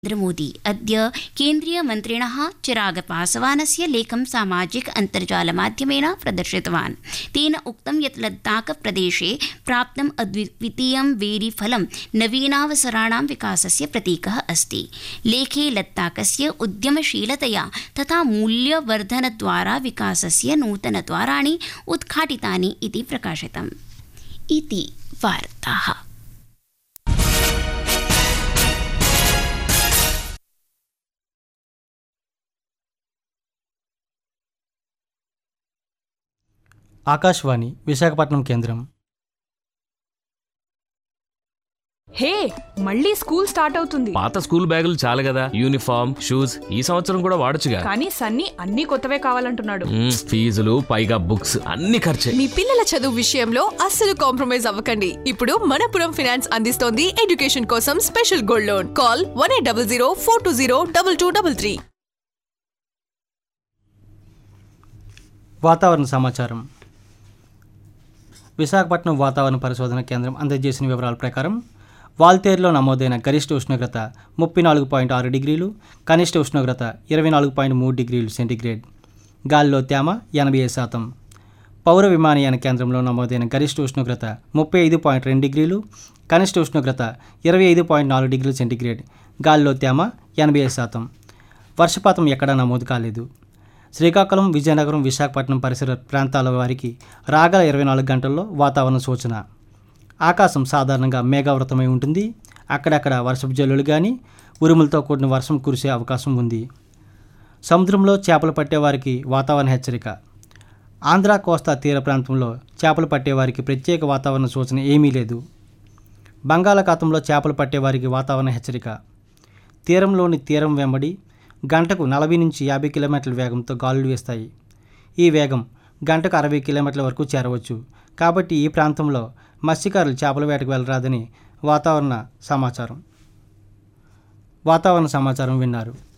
नरेन्द्रमोदी अद्य केन्द्रीयमन्त्रिणः चिरागपासवानस्य लेखं सामाजिक अन्तर्जालमाध्यमेन प्रदर्शितवान् तेन उक्तं यत् लद्दाखप्रदेशे प्राप्तम् अद्वितीयं वेरीफलं नवीनावसराणां विकासस्य प्रतीकः अस्ति लेखे लद्दाखस्य उद्यमशीलतया तथा मूल्यवर्धनद्वारा विकासस्य नूतनद्वाराणि उद्घाटितानि इति प्रकाशितम् इति वार्ताः ఆకాశవాణి విశాఖపట్నం కేంద్రం హే మళ్ళీ స్కూల్ స్టార్ట్ అవుతుంది పాత స్కూల్ బ్యాగులు చాలు కదా యూనిఫామ్ షూస్ ఈ సంవత్సరం కూడా వాడొచ్చుగా కానీ సన్నీ అన్ని కొత్తవే కావాలంటున్నాడు మ్మ్, ఫీజులు పైగా బుక్స్ అన్ని ఖర్చే మీ పిల్లల చదువు విషయంలో అస్సలు కాంప్రమైజ్ అవ్వకండి ఇప్పుడు మనపురం ఫినాన్స్ అందిస్తోంది ఎడ్యుకేషన్ కోసం special gold loan call one eight double zero four two zero double two double three వాతావరణ సమాచారం విశాఖపట్నం వాతావరణ పరిశోధన కేంద్రం అందజేసిన వివరాల ప్రకారం వాల్తేరులో నమోదైన గరిష్ట ఉష్ణోగ్రత ముప్పై నాలుగు పాయింట్ ఆరు డిగ్రీలు కనిష్ట ఉష్ణోగ్రత ఇరవై నాలుగు పాయింట్ మూడు డిగ్రీలు సెంటీగ్రేడ్ గాలిలో తేమ ఎనభై ఐదు శాతం పౌర విమానయాన కేంద్రంలో నమోదైన గరిష్ట ఉష్ణోగ్రత ముప్పై ఐదు పాయింట్ రెండు డిగ్రీలు కనిష్ట ఉష్ణోగ్రత ఇరవై ఐదు పాయింట్ నాలుగు డిగ్రీలు సెంటీగ్రేడ్ గాలిలో తేమ ఎనభై ఐదు శాతం వర్షపాతం ఎక్కడా నమోదు కాలేదు శ్రీకాకుళం విజయనగరం విశాఖపట్నం పరిసర ప్రాంతాల వారికి రాగల ఇరవై నాలుగు గంటల్లో వాతావరణ సూచన ఆకాశం సాధారణంగా మేఘావృతమై ఉంటుంది అక్కడక్కడ వర్షపు జల్లులు కానీ ఉరుములతో కూడిన వర్షం కురిసే అవకాశం ఉంది సముద్రంలో చేపలు పట్టేవారికి వాతావరణ హెచ్చరిక ఆంధ్ర కోస్తా తీర ప్రాంతంలో చేపలు పట్టేవారికి ప్రత్యేక వాతావరణ సూచన ఏమీ లేదు బంగాళాఖాతంలో చేపలు పట్టేవారికి వాతావరణ హెచ్చరిక తీరంలోని తీరం వెంబడి గంటకు నలభై నుంచి యాభై కిలోమీటర్ల వేగంతో గాలులు వీస్తాయి ఈ వేగం గంటకు అరవై కిలోమీటర్ల వరకు చేరవచ్చు కాబట్టి ఈ ప్రాంతంలో మత్స్యకారులు చేపల వేటకు వెళ్ళరాదని వాతావరణ సమాచారం వాతావరణ సమాచారం విన్నారు